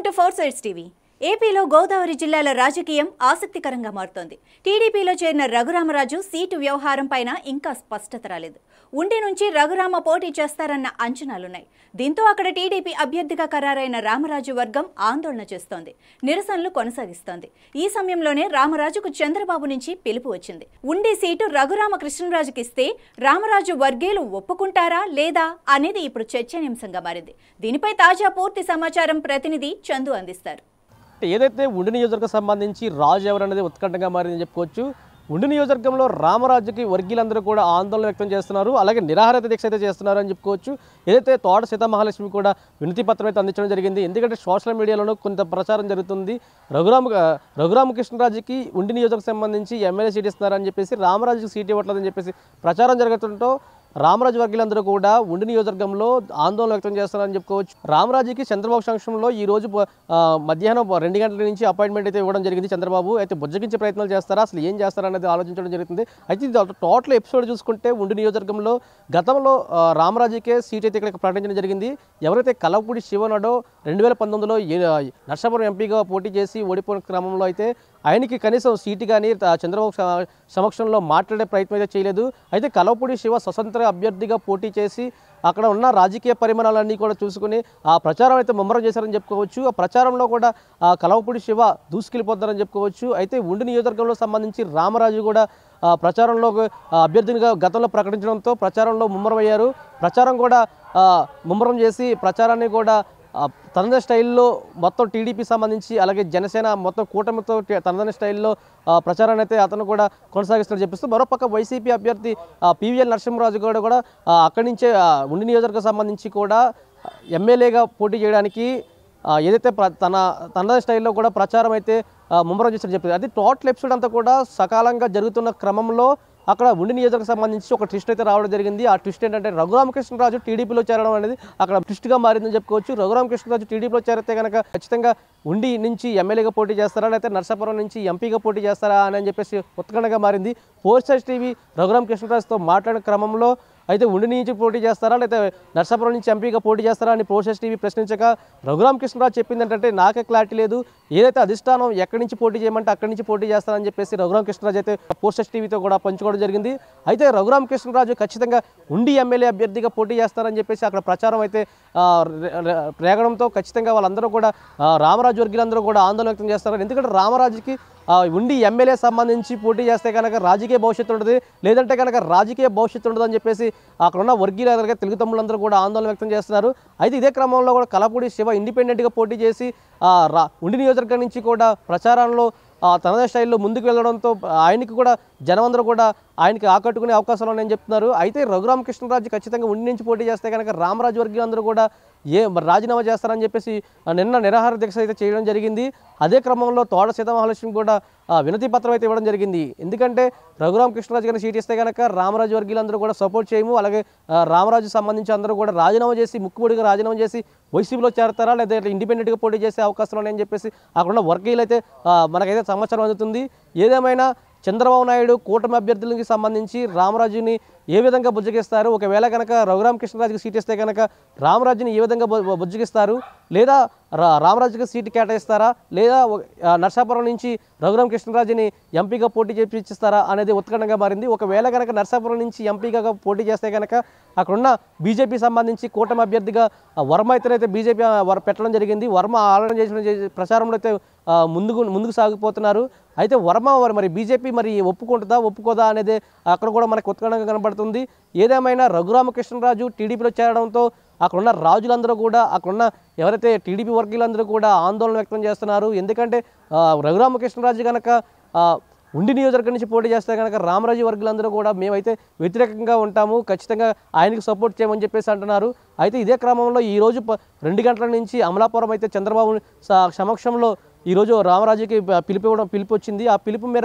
welcome to four sides TV ఏపీలో గోదావరి జిల్లాల రాజకీయం ఆసక్తికరంగా మారుతోంది టీడీపీలో చేరిన రఘురామరాజు సీటు వ్యవహారం పైన ఇంకా స్పష్టత రాలేదు ఉండి నుంచి రఘురామ పోటీ చేస్తారన్న అంచనాలున్నాయి దీంతో అక్కడ టీడీపీ అభ్యర్థిగా ఖరారైన రామరాజు వర్గం ఆందోళన చేస్తోంది నిరసనలు కొనసాగిస్తోంది ఈ సమయంలోనే రామరాజుకు చంద్రబాబు నుంచి పిలుపు వచ్చింది ఉండి సీటు రఘురామ కృష్ణరాజుకి ఇస్తే రామరాజు వర్గీయులు ఒప్పుకుంటారా లేదా అనేది ఇప్పుడు చర్చనీయాంశంగా మారింది దీనిపై తాజా పూర్తి సమాచారం ప్రతినిధి చందు అందిస్తారు ఏదైతే ఉండి నియోజకవర్గం సంబంధించి రాజు ఎవరనేది ఉత్కంఠగా మారిందని చెప్పుకోవచ్చు ఉండి నియోజకవర్గంలో రామరాజుకి వర్గీయులందరూ కూడా ఆందోళన వ్యక్తం చేస్తున్నారు అలాగే నిరాహార దీక్ష అయితే చేస్తున్నారు అని చెప్పుకోవచ్చు ఏదైతే తోట సీతామహాలక్ష్మి కూడా వినతి పత్రం అయితే అందించడం జరిగింది ఎందుకంటే సోషల్ మీడియాలోనూ కొంత ప్రచారం జరుగుతుంది రఘురామ రఘురామకృష్ణరాజుకి ఉండి నియోజకవర్గం సంబంధించి ఎమ్మెల్యే సీట్ ఇస్తున్నారని చెప్పేసి రామరాజుకి సీట్ ఇవ్వట్లేదని చెప్పేసి ప్రచారం జరుగుతుంటో రామరాజు వర్గీయులందరూ కూడా ఉండి నియోజకవర్గంలో ఆందోళన వ్యక్తం చేస్తున్నారని చెప్పుకోవచ్చు రామరాజుకి చంద్రబాబు సంక్షంలో ఈ రోజు ఆ, మధ్యాహ్నం రెండు గంటల నుంచి అపాయింట్మెంట్ అయితే ఇవ్వడం జరిగింది చంద్రబాబు అయితే బుజ్జగించే ప్రయత్నాలు చేస్తారా అసలు ఏం చేస్తారా అనేది ఆలోచించడం జరుగుతుంది అయితే ఇది టోటల్ ఎపిసోడ్ చూసుకుంటే ఉండి నియోజకవర్గంలో గతంలో ఆ, రామరాజుకే సీట్ అయితే ఇక్కడ ప్రకటించడం జరిగింది ఎవరైతే కలవపూడి శివనాడో రెండు వేల పంతొమ్మిదిలో ఏ- నర్సాపురం ఎంపీగా పోటీ చేసి ఓడిపోయిన క్రమంలో అయితే ఆయనకి కనీసం సీటు కానీ త- చంద్రబాబు స- సమక్షంలో మాట్లాడే ప్రయత్నం అయితే చేయలేదు అయితే కలవపూడి శివ స్వతంత్ర అభ్యర్థిగా పోటీ చేసి అక్కడ ఉన్న రాజకీయ పరిమాణాలన్నీ కూడా చూసుకుని ఆ ప్రచారం అయితే ముమ్మరం చేశారని చెప్పుకోవచ్చు ఆ ప్రచారంలో కూడా ఆ కలవపూడి శివ దూసుకెళ్ళిపోతారని చెప్పుకోవచ్చు అయితే ఉండి నియోజకవర్గంలో సంబంధించి రామరాజు కూడా ఆ, ప్రచారంలో ఆ, అభ్యర్థినిగా గతంలో ప్రకటించడంతో ప్రచారంలో ముమ్మరం అయ్యారు ప్రచారం కూడా ఆ, ముమ్మరం చేసి ప్రచారాన్ని కూడా ఆ, తనద స్టైల్లో మొత్తం టీడీపీ సంబంధించి అలాగే జనసేన మొత్తం కూటమితో టి- తనదైన స్టైల్లో ఆ, ప్రచారాన్ని అయితే అతను కూడా కొనసాగిస్తున్నారు చెప్పిస్తూ మరోపక్క వైసీపీ అభ్యర్థి పివిఎల్ నరసింహరాజు కూడా కూడా ఆ, అక్కడి నుంచే ఆ, ఉండి నియోజకవర్గం సంబంధించి కూడా ఎమ్మెల్యేగా పోటీ చేయడానికి ఆ, ఏదైతే ప్ర- తన తన స్టైల్లో కూడా ప్రచారం అయితే ఆ, ముమ్మరం చేసినట్టు చెప్పింది అది టోటల్ ఎపిసోడ్ అంతా కూడా సకాలంగా జరుగుతున్న క్రమంలో అక్కడ ఉండి నియోజకవర్గం సంబంధించి ఒక ట్విస్ట్ అయితే రావడం జరిగింది ఆ ట్విస్ట్ ఏంటంటే రఘురామకృష్ణరాజు టీడీపీలో చేరడం అనేది అక్కడ ట్విస్ట్గా మారిందని చెప్పుకోవచ్చు రఘురామకృష్ణరాజు టీడీపీలో చేరితే కనుక ఖచ్చితంగా ఉండి నుంచి ఎమ్మెల్యేగా పోటీ చేస్తారా లేకపోతే నర్సాపురం నుంచి ఎంపీగా పోటీ చేస్తారా అని అని చెప్పేసి ఉత్కంఠగా మారింది ఫోర్ సైజ్ టీవీ రఘురామకృష్ణరాజుతో మాట్లాడిన క్రమంలో అయితే ఉండి నుంచి పోటీ చేస్తారా లేకపోతే నర్సాపురం నుంచి ఎంపీగా పోటీ చేస్తారా అని ప్రోసెస్ టీవీ ప్రశ్నించగా రఘురామ్ కృష్ణరాజు చెప్పింది ఏంటంటే నాకే క్లారిటీ లేదు ఏదైతే అధిష్టానం ఎక్కడి నుంచి పోటీ చేయమంటే అక్కడి నుంచి పోటీ చేస్తారని చెప్పేసి రఘురామ్ కృష్ణరాజు అయితే పోస్టర్స్ టీవీతో కూడా పంచుకోవడం జరిగింది అయితే రఘురామ్ కృష్ణరాజు ఖచ్చితంగా ఉండి ఎమ్మెల్యే అభ్యర్థిగా పోటీ చేస్తారని చెప్పేసి అక్కడ ప్రచారం అయితే ఆ, రే- రే- రేగడంతో ఖచ్చితంగా వాళ్ళందరూ కూడా ఆ, రామరాజు వర్గీయులందరూ కూడా ఆందోళన వ్యక్తం చేస్తారు ఎందుకంటే రామరాజుకి ఆ, ఉండి ఎమ్మెల్యే సంబంధించి పోటీ చేస్తే కనుక రాజకీయ భవిష్యత్తు ఉంటుంది లేదంటే కనుక రాజకీయ భవిష్యత్తు ఉండదు అని చెప్పేసి అక్కడ ఉన్న వర్గీయులు అలాగే తెలుగు తమ్ముళ్ళందరూ కూడా ఆందోళన వ్యక్తం చేస్తున్నారు అయితే ఇదే క్రమంలో కూడా కలపూడి శివ ఇండిపెండెంట్గా పోటీ చేసి ఆ, రా ఉండి నియోజకవర్గం నుంచి కూడా ప్రచారంలో ఆ, తనదే స్టైల్లో ముందుకు వెళ్ళడంతో ఆయనకి కూడా జనమందరూ కూడా ఆయనకి ఆకట్టుకునే అవకాశాలు ఉన్నాయని చెప్తున్నారు అయితే రఘురామకృష్ణరాజు ఖచ్చితంగా ఉండి నుంచి పోటీ చేస్తే కనుక రామరాజు వర్గీయులందరూ కూడా ఏ మరి రాజీనామా చేస్తారని చెప్పేసి ఆ, నిన్న నిరాహార దీక్ష అయితే చేయడం జరిగింది అదే క్రమంలో తోట సీతామహాలక్ష్మి కూడా ఆ, వినతి పత్రం అయితే ఇవ్వడం జరిగింది ఎందుకంటే రఘురామకృష్ణరాజు గారిని సీట్ ఇస్తే కనుక రామరాజు వర్గీయులందరూ కూడా సపోర్ట్ చేయము అలాగే ఆ, రామరాజు సంబంధించి అందరూ కూడా రాజీనామా చేసి ముక్కుబడిగా రాజీనామా చేసి వైసీపీలో చేరతారా లేదా ఇండిపెండెంట్గా పోటీ చేసే అవకాశాలు ఉన్నాయని చెప్పేసి అక్కడ ఉన్న వర్గీయులు అయితే ఆ, మనకైతే సమాచారం అందుతుంది ఏదేమైనా చంద్రబాబు నాయుడు కూటమి అభ్యర్థులకి సంబంధించి రామరాజుని ఏ విధంగా బుజ్జగిస్తారు ఒకవేళ కనుక రఘురామకృష్ణరాజుకి సీట్ ఇస్తే కనుక రామరాజుని ఏ విధంగా బు- బుజ్జగిస్తారు లేదా రా- రామరాజుకి సీటు కేటాయిస్తారా లేదా ఒక- ఆ, నర్సాపురం నుంచి రఘురామకృష్ణరాజుని ఎంపీగా పోటీ చేపించిస్తారా అనేది ఉత్కంఠంగా మారింది ఒకవేళ కనుక నర్సాపురం నుంచి ఎంపీగా పోటీ చేస్తే కనుక అక్కడున్న బీజేపీ సంబంధించి కూటమి అభ్యర్థిగా ఆ, వర్మ అయితే బీజేపీ వర పెట్టడం జరిగింది వర్మ ఆలోచన చేసిన చేసి- ప్రచారంలో అయితే ఆ, ముందుకు ముందుకు సాగిపోతున్నారు అయితే వర్మ మరి మరి బీజేపీ మరి ఒప్పుకుంటుందా ఒప్పుకోదా అనేది అక్కడ కూడా మనకు ఉత్కంఠంగా కనబడుతుంది ఏదేమైనా రఘురామకృష్ణరాజు టీడీపీలో చేరడంతో అక్కడున్న రాజులందరూ కూడా అక్కడున్న ఎవరైతే టీడీపీ వర్గీయులందరూ కూడా ఆందోళన వ్యక్తం చేస్తున్నారు ఎందుకంటే ఆ, రఘురామకృష్ణరాజు కనుక ఆ, ఉండి నియోజకవర్గం నుంచి పోటీ చేస్తే కనుక రామరాజు వర్గులందరూ కూడా మేమైతే వ్యతిరేకంగా ఉంటాము ఖచ్చితంగా ఆయనకు సపోర్ట్ చేయమని చెప్పేసి అంటున్నారు అయితే ఇదే క్రమంలో ఈ రోజు ప- రెండు గంటల నుంచి అమలాపురం అయితే చంద్రబాబు స- సమక్షంలో ఈరోజు రామరాజుకి ప- పిలుపు ఇవ్వడం పిలుపు వచ్చింది ఆ పిలుపు మేరకు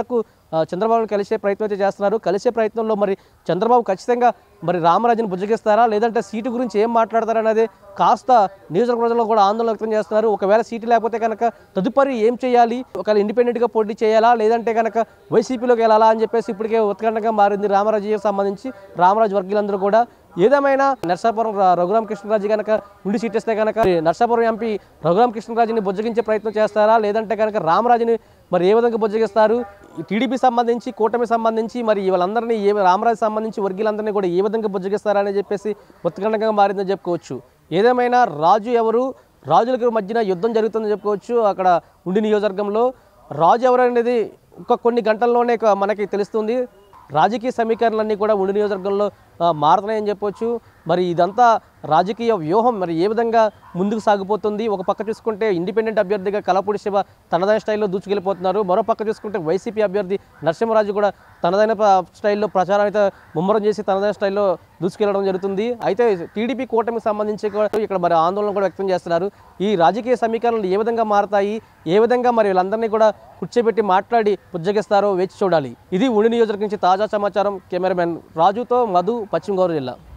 ఆ, చంద్రబాబును కలిసే ప్రయత్నం అయితే చేస్తున్నారు కలిసే ప్రయత్నంలో మరి చంద్రబాబు ఖచ్చితంగా మరి రామరాజుని బుజ్జగిస్తారా లేదంటే సీటు గురించి ఏం మాట్లాడతారా అనేది కాస్త నియోజకవర్గ ప్రజలు కూడా ఆందోళన వ్యక్తం చేస్తున్నారు ఒకవేళ సీటు లేకపోతే కనుక తదుపరి ఏం చేయాలి ఒకవేళ ఇండిపెండెంట్గా పోటీ చేయాలా లేదంటే కనుక వైసీపీలోకి వెళ్ళాలా అని చెప్పేసి ఇప్పటికే ఉత్కంఠంగా మారింది రామరాజుకి సంబంధించి రామరాజు వర్గీయులందరూ కూడా ఏదేమైనా నర్సాపురం ర- రఘురామ కృష్ణరాజు కనుక ఉండి సీట్ ఇస్తే కనుక నర్సాపురం ఎంపీ రఘురామ కృష్ణరాజుని బుజ్జగించే ప్రయత్నం చేస్తారా లేదంటే కనుక రామరాజుని మరి ఏ విధంగా బుజ్జగిస్తారు ఈ టీడీపీ సంబంధించి కూటమి సంబంధించి మరి వీళ్ళందరినీ ఏ రామరాజు సంబంధించి వర్గీయులందరినీ కూడా ఏ విధంగా బుజ్జగిస్తారా అని చెప్పేసి ఉత్కంఠంగా మారిందని చెప్పుకోవచ్చు ఏదేమైనా రాజు ఎవరు రాజులకు మధ్యన యుద్ధం జరుగుతుందని చెప్పుకోవచ్చు అక్కడ ఉండి నియోజకవర్గంలో రాజు ఎవరు అనేది ఒక కొన్ని గంటల్లోనే ఇక మనకి తెలుస్తుంది రాజకీయ సమీకరణలన్నీ కూడా ఉండి నియోజకవర్గంలో ఆ, మారుతున్నాయని చెప్పొచ్చు మరి ఇదంతా రాజకీయ వ్యూహం మరి ఏ విధంగా ముందుకు సాగిపోతుంది ఒక పక్క చూసుకుంటే ఇండిపెండెంట్ అభ్యర్థిగా కలపూడి శివ తనదైన స్టైల్లో దూసుకెళ్ళిపోతున్నారు మరో పక్క చూసుకుంటే వైసీపీ అభ్యర్థి నరసింహరాజు కూడా తనదైన ప- స్టైల్లో ప్రచారం అయితే ముమ్మరం చేసి తనదైన స్టైల్లో దూసుకెళ్ళడం జరుగుతుంది అయితే టీడీపీ కూటమికి సంబంధించి కూడా ఇక్కడ మరి ఆందోళన కూడా వ్యక్తం చేస్తున్నారు ఈ రాజకీయ సమీకరణలు ఏ విధంగా మారతాయి ఏ విధంగా మరి వీళ్ళందరినీ కూడా కూర్చోబెట్టి మాట్లాడి పుజ్జగిస్తారో వేచి చూడాలి ఇది ఉండి నియోజకవర్గం నుంచి తాజా సమాచారం కెమెరామెన్ రాజుతో మధు పశ్చిమ గోదావరి జిల్లా